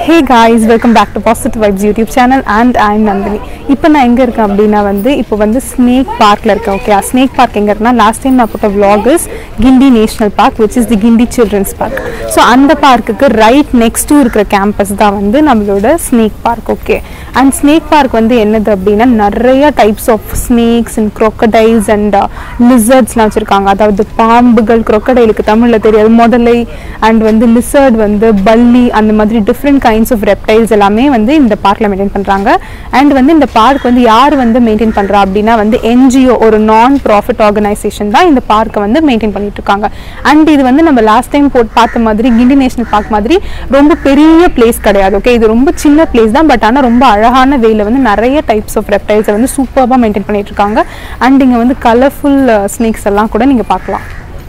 hey guys welcome back to positive vibes YouTube channel and I am Nandini இப்போ நான் எங்கே இருக்கேன் அப்படின்னா வந்து இப்போ வந்து ஸ்னேக் பார்க்கில் இருக்கேன் ஓகே ஸ்னேக் பார்க் எங்கே இருக்குன்னா லாஸ்ட் டைம் நான் போட்ட vlog is Guindy national park which is the Guindy children's park so அந்த பார்க்குக்கு ரைட் நெக்ஸ்ட்டு இருக்கிற கேம்பஸ் தான் வந்து நம்மளோட snake park okay and snake park வந்து என்னது அப்படின்னா நிறைய types of snakes and crocodiles and லிசர்ட்ஸ்லாம் வச்சுருக்காங்க அதாவது பாம்புகள் crocodileக்கு தமிழில் தெரியாது முதலை அண்ட் வந்து லிசர்ட் வந்து பல்லி அந்த மாதிரி டிஃப்ரெண்ட் கைண்ட்ஸ் ஆஃப் ரெப்டைல்ஸ் எல்லாமே வந்து இந்த பார்க்கில் மெயின்டைன் பண்ணுறாங்க அண்ட் வந்து இந்த பார்க் வந்து யார் வந்து மெயின்டைன் பண்ணுறா அப்படின்னா வந்து என்ஜிஓ ஒரு நான் ப்ராஃபிட் ஆர்கனைசேஷன் தான் இந்த பார்க்கை வந்து மெயின்டைன் பண்ணிட்டு இருக்காங்க அண்ட் இது வந்து நம்ம லாஸ்ட் டைம் போட்டு பார்த்த மாதிரி கிண்டி நேஷனல் பார்க் மாதிரி ரொம்ப பெரிய பிளேஸ் கிடையாது ஓகே இது ரொம்ப சின்ன பிளேஸ் தான் பட் ஆனால் ரொம்ப அழகான வேல வந்து நிறைய டைப்ஸ் ஆஃப் ரெப்டைல்ஸை வந்து சூப்பராக மெயின்டைன் பண்ணிட்டு இருக்காங்க அண்ட் இங்கே வந்து கலர்ஃபுல் ஸ்னேக்ஸ் எல்லாம் கூட நீங்கள் பார்க்கலாம்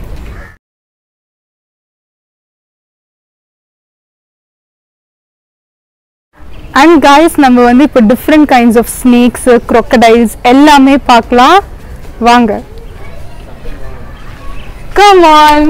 அண்ட் காய்ஸ் நம்ம வந்து இப்போ different kinds of snakes crocodiles எல்லாமே பார்க்கலாம் வாங்க come on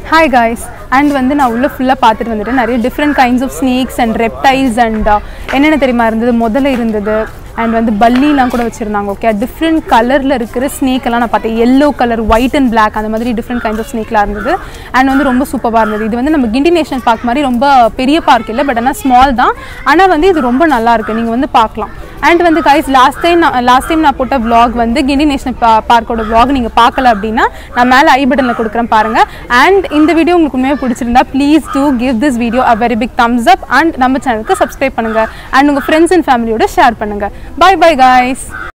hi guys and வந்து நான் உள்ளே ஃபுல்லாக பார்த்துட்டு வந்துட்டேன் நிறைய different kinds of snakes and reptiles and என்னென்ன தெரியுமா இருந்தது முதல்ல இருந்தது அண்ட் வந்து பல்லிலாம் கூட வச்சுருந்தாங்க ஓகே டிஃப்ரெண்ட் கலரில் இருக்கிற snake எல்லாம் நான் பார்த்தேன் yellow colour white and Black அந்த மாதிரி டிஃப்ரெண்ட் கைண்ட்ஸ் ஆஃப் ஸ்னேக்லாம் இருந்தது அண்ட் வந்து ரொம்ப சூப்பராக இருந்தது இது வந்து நம்ம கிண்டி நேஷனல் பார்க் மாதிரி ரொம்ப பெரிய பார்க் இல்லை பட் ஆனால் ஸ்மால் தான் ஆனால் வந்து இது ரொம்ப நல்லா இருக்கு நீங்கள் வந்து பார்க்கலாம் அண்ட் வந்து கைஸ் லாஸ்ட் டைம் நான் லாஸ்ட் டைம் நான் போட்ட vlog வந்து கிண்டி நேஷனல் பார்க்கோட vlog நீங்கள் பார்க்கல அப்படின்னா நான் மேலே ஐ பட்டனில் கொடுக்குறேன் பாருங்கள் அண்ட் இந்த வீடியோ உங்களுக்கு உண்மையாக பிடிச்சிருந்தா please do give this video a very big thumbs up and நம்ம சேனலுக்கு சப்ஸ்கிரைப் பண்ணுங்கள் அண்ட் உங்கள் ஃப்ரெண்ட்ஸ் அண்ட் ஃபேமிலியோட ஷேர் பண்ணுங்கள் பை பை guys